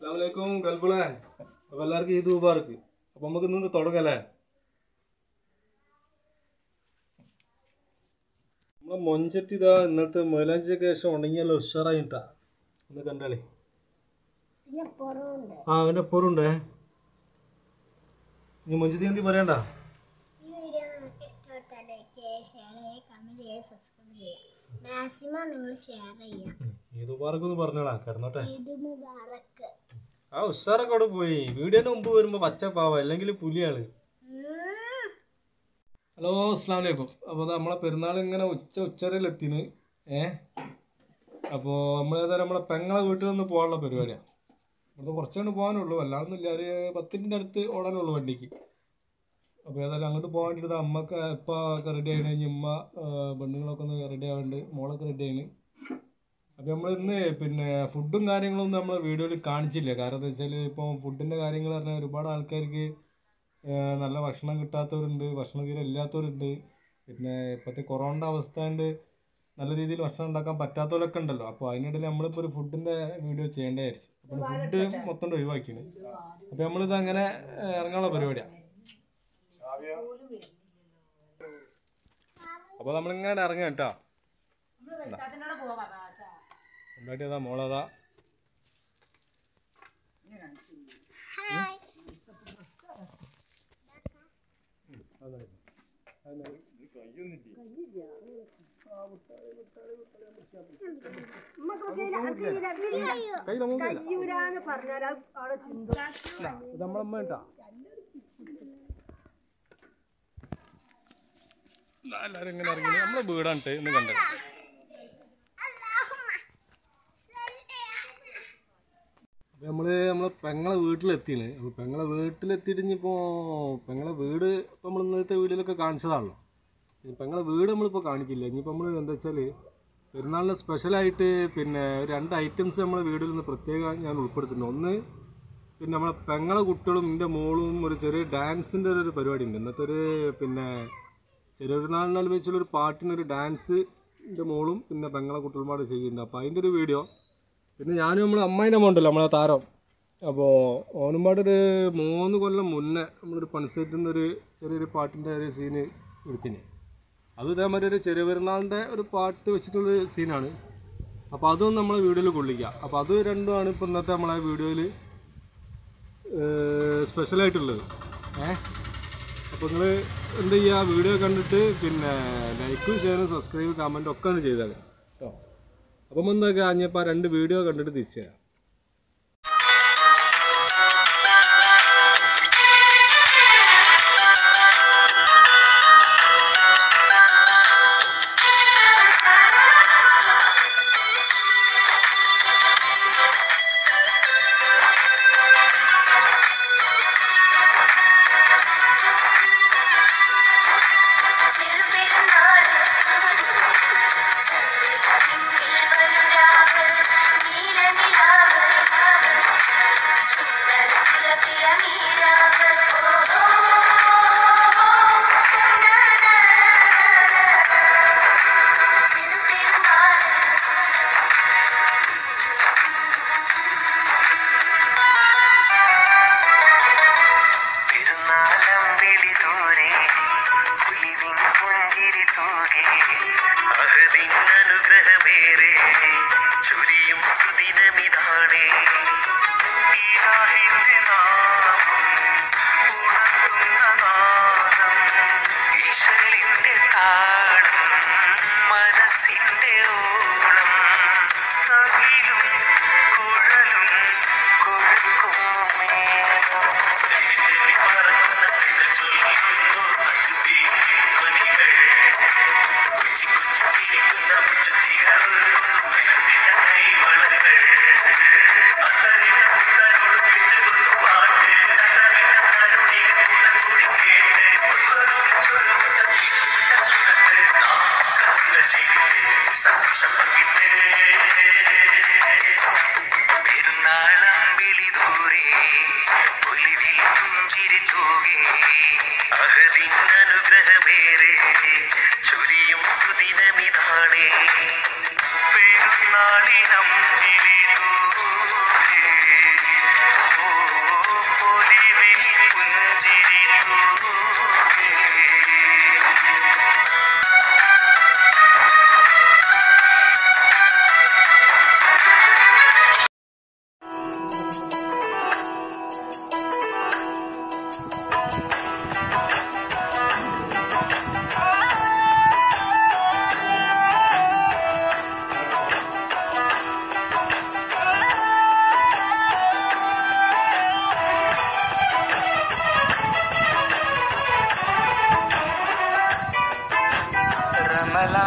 അസ്സാമലൈക്കും ഗൾബുളെ അപ്പൊ എല്ലാവർക്കും ഈദ് മുബാർക്ക് അപ്പൊ നമുക്ക് ഇന്ന് തുടങ്ങല്ലേ നമ്മളെ മൊഞ്ചത്തി ഇതാ ഇന്നത്തെ മൈലാഞ്ചിയൊക്കെ ശേഷം ഉണങ്ങിയല്ലോ ഉഷാറായിട്ടാ ഒന്ന് കണ്ടാളി പിന്നെ പുറമുണ്ട് ആ അവൻ്റെ പൊറുണ്ടേ നീ മൊഞ്ചത്തി എന്തി പറയണ്ട ഈ വീഡിയോ നിങ്ങൾക്ക് ഇഷ്ടപ്പെട്ടാൽ ലൈക്ക് ചെയ്യുക ഷെയർ ചെയ്യുക കമൻറ്റ് ചെയ്യുക സബ്സ്ക്രൈബ് ചെയ്യുക മാക്സിമം നിങ്ങൾ ഷെയർ ചെയ്യുക ഈദ് മുബാർക്ക് ഒന്ന് പറഞ്ഞോളാ കിടന്നോട്ടെ ഇത് മുബാറക്ക് ആ ഉഷാറൊക്കെ അവിടെ പോയി വീഡിയോന്റെ മുമ്പ് വരുമ്പോ പച്ച പാവ അല്ലെങ്കിൽ പുലിയാണ് ഉം. ഹലോ അസ്സാം വലൈക്കും അപ്പോൾ നമ്മളെ പെരുന്നാൾ ഇങ്ങനെ ഉച്ച ഉച്ചരയിൽ എത്തിന് ഏ അപ്പോൾ നമ്മളേതായാലും നമ്മളെ പെങ്ങളെ വീട്ടിൽ നിന്ന് പോകാനുള്ള പരിപാടിയാണ് ഇവിടുന്ന് കുറച്ചുകൊണ്ട് പോകാനുള്ളൂ അല്ലാതൊന്നുമില്ല ഒരു പത്തിൻ്റെ അടുത്ത് ഓടാനുള്ളൂ വണ്ടിക്ക് അപ്പോൾ ഏതായാലും അങ്ങോട്ട് പോകാൻ വേണ്ടിയിട്ട് അമ്മക്ക് ഇപ്പം ഒക്കെ റെഡി ആയി കഴിഞ്ഞ് ഉമ്മ ആ, പെണ്ണുങ്ങളൊക്കെ ഒന്ന് റെഡി ആവുന്നുണ്ട് മോളൊക്കെ റെഡി ആയിന് അപ്പോൾ നമ്മൾ ഇന്ന് പിന്നെ ഫുഡും കാര്യങ്ങളൊന്നും നമ്മൾ വീഡിയോയിൽ കാണിച്ചില്ല കാരണം എന്താ വെച്ചാൽ ഇപ്പോൾ ഫുഡിൻ്റെ കാര്യങ്ങൾ പറഞ്ഞാൽ ഒരുപാട് ആൾക്കാർക്ക് ഏഹ് നല്ല ഭക്ഷണം കിട്ടാത്തവരുണ്ട് ഭക്ഷണം തീരെ ഇല്ലാത്തവരുണ്ട് പിന്നെ ഇപ്പോഴത്തെ കൊറോണയുടെ അവസ്ഥ കൊണ്ട് നല്ല രീതിയിൽ ഭക്ഷണം ഉണ്ടാക്കാൻ പറ്റാത്തവരൊക്കെ ഉണ്ടല്ലോ അപ്പോൾ അതിനിടയിൽ നമ്മളിപ്പോൾ ഒരു ഫുഡിൻ്റെ വീഡിയോ ചെയ്യേണ്ട വിചാരിച്ചു അപ്പോൾ ഫുഡ് മൊത്തം ഒഴിവാക്കിയാണ് അപ്പോൾ നമ്മളിത് അങ്ങനെ ഏഹ് ഇറങ്ങാനുള്ള പരിപാടിയാണ് അപ്പോൾ നമ്മളിങ്ങനെ ഇറങ്ങാം കേട്ടോ ഉണ്ടാക്കിയതാ മോളതാ കയ്യില മൂന്നില്ല കയ്യൂരാന്ന് പറഞ്ഞാൽ അത് അവിടെ ചിന്ത ഇത് നമ്മളമ്മ കേട്ടാ എല്ലാരും ഇങ്ങനെ ഇറങ്ങി നമ്മളെ വീടാണ് ഇന്ന് കണ്ടത് അപ്പൊ നമ്മള് നമ്മളെ പെങ്ങളെ വീട്ടിലെത്തിയാണ് അപ്പൊ പെങ്ങളെ വീട്ടിലെത്തിയിട്ട് ഇനിയിപ്പോ പെങ്ങളെ വീട് ഇപ്പൊ നമ്മൾ ഇന്നത്തെ വീഡിയോയിലൊക്കെ കാണിച്ചതാണല്ലോ ഇനി പെങ്ങളെ വീട് നമ്മളിപ്പോൾ കാണിക്കില്ല ഇനിയിപ്പോൾ നമ്മൾ എന്താ വെച്ചാൽ പെരുന്നാളിന് സ്പെഷ്യലായിട്ട് പിന്നെ ഒരു രണ്ട് ഐറ്റംസ് നമ്മളെ വീഡിയോയിൽ നിന്ന് പ്രത്യേകം ഞാൻ ഉൾപ്പെടുത്തുന്നുണ്ട് ഒന്ന് പിന്നെ നമ്മളെ പെങ്ങളെ കുട്ടികളും എൻ്റെ മോളും ഒരു ചെറിയ ഡാൻസിൻ്റെ ഒരു പരിപാടി ഉണ്ട് ഇന്നത്തെ ഒരു പിന്നെ ചെറിയൊരു നാളിനാൽ വെച്ചുള്ള ഒരു പാട്ടിനൊരു ഡാൻസ് എൻ്റെ മോളും പിന്നെ പെങ്ങളെ കുട്ടികളുമായിട്ട് ചെയ്യുന്നുണ്ട് അപ്പോൾ അതിൻ്റെ ഒരു വീഡിയോ പിന്നെ ഞാനും നമ്മളെ അമ്മായിൻ്റെ മോണ്ടല്ലോ നമ്മളെ താരം അപ്പോൾ ഓനുമ്പാടൊരു മൂന്ന് കൊല്ലം മുന്നേ നമ്മളൊരു പണിസെറ്റിൽ നിന്നൊരു ചെറിയൊരു പാട്ടിൻ്റെ ഒരു സീന് എടുത്തിന് അത് ഇതേമാതിരി ഒരു ചെറിയ പെരുന്നാളിൻ്റെ ഒരു പാട്ട് വെച്ചിട്ടുള്ള സീനാണ് അപ്പോൾ അതും നമ്മളെ വീഡിയോയിൽ കൊള്ളിക്കുക അപ്പോൾ അത് രണ്ടുമാണ് ഇപ്പോൾ ഇന്നത്തെ നമ്മളെ വീഡിയോയിൽ സ്പെഷ്യലായിട്ടുള്ളത് ഏ അപ്പോൾ നിങ്ങൾ എന്ത് ചെയ്യുക വീഡിയോ കണ്ടിട്ട് പിന്നെ ലൈക്കും ഷെയറും സബ്സ്ക്രൈബ് കമൻറ്റും ഒക്കെ ഒന്ന് ചെയ്താൽ കേട്ടോ അപ്പം എന്തൊക്കെ അഞ്ഞപ്പോൾ ആ രണ്ട് വീഡിയോ കണ്ടിട്ട് തിരിച്ചു തരാം ചെറുപെരുന്നാള് ചന്ദ്രിക പിന്നിൽ വരും രാവ് നീലനിലാവ്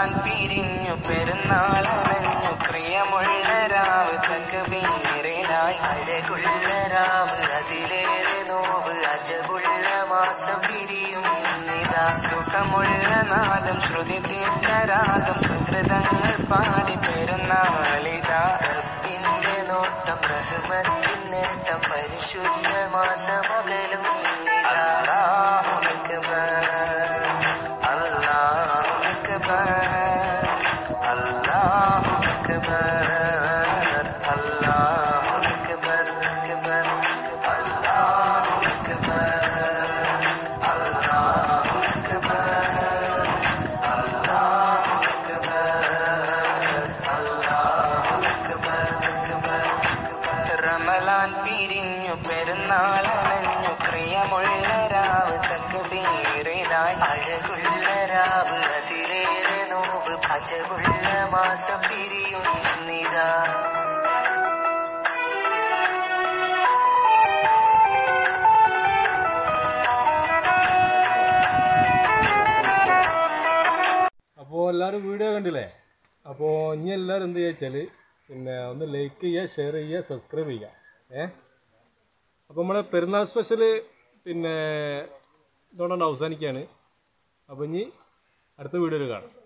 റമലാൻ പിരിഞ്ഞു പെരുന്നാളണഞ്ഞു പ്രിയമുള്ള രാവ് തക്കബീറിനായി അഴകുള്ള രാവ് അതിലേറെ നോവ് അജബുള്ള മാസം പിരിയും ഇതാ സുഖമുള്ള നാദം ശ്രുതി തീർത്ഥരാഗം സുഹൃതങ്ങൾ പാടി പെരുന്നാളിതാ റബ്ബിന്റെ നോട്ടം റഹ്മത്തിൻ നേട്ടം പരിശുദ്ധ മാസമകലും അല്ലാഹു അക്ബർ അല്ലാഹു അക്ബർ അല്ലാഹു അക്ബർ അല്ലാഹു അക്ബർ അക്ബർ അല്ലാഹു അക്ബർ അല്ലാഹു അക്ബർ അല്ലാഹു അക്ബർ റമലാൻ പിരിഞ്ഞു പെരുന്നാളണഞ്ഞു പ്രിയമുള്ള രാവ് തക്കബീറിനായി അഴകുള്ള രാവ് അതിലേറെ നോവ് അജവുള്ള മാസം പിരിയുന്നിതാ അപ്പോൾ എല്ലാവരും വീഡിയോ കണ്ടില്ലേ അപ്പോൾ ഇനി എല്ലാവരും എന്ത് ചെയ്യുക വെച്ചാൽ പിന്നെ ഒന്ന് ലൈക്ക് ചെയ്യുക ഷെയർ ചെയ്യുക സബ്സ്ക്രൈബ് ചെയ്യുക ഏ അപ്പോൾ നമ്മുടെ പെരുന്നാൾ സ്പെഷ്യൽ പിന്നെ ഇതുകൊണ്ടാണ് അവസാനിക്കുകയാണ് അപ്പോൾ ഇനി അടുത്ത വീഡിയോയിൽ കാണാം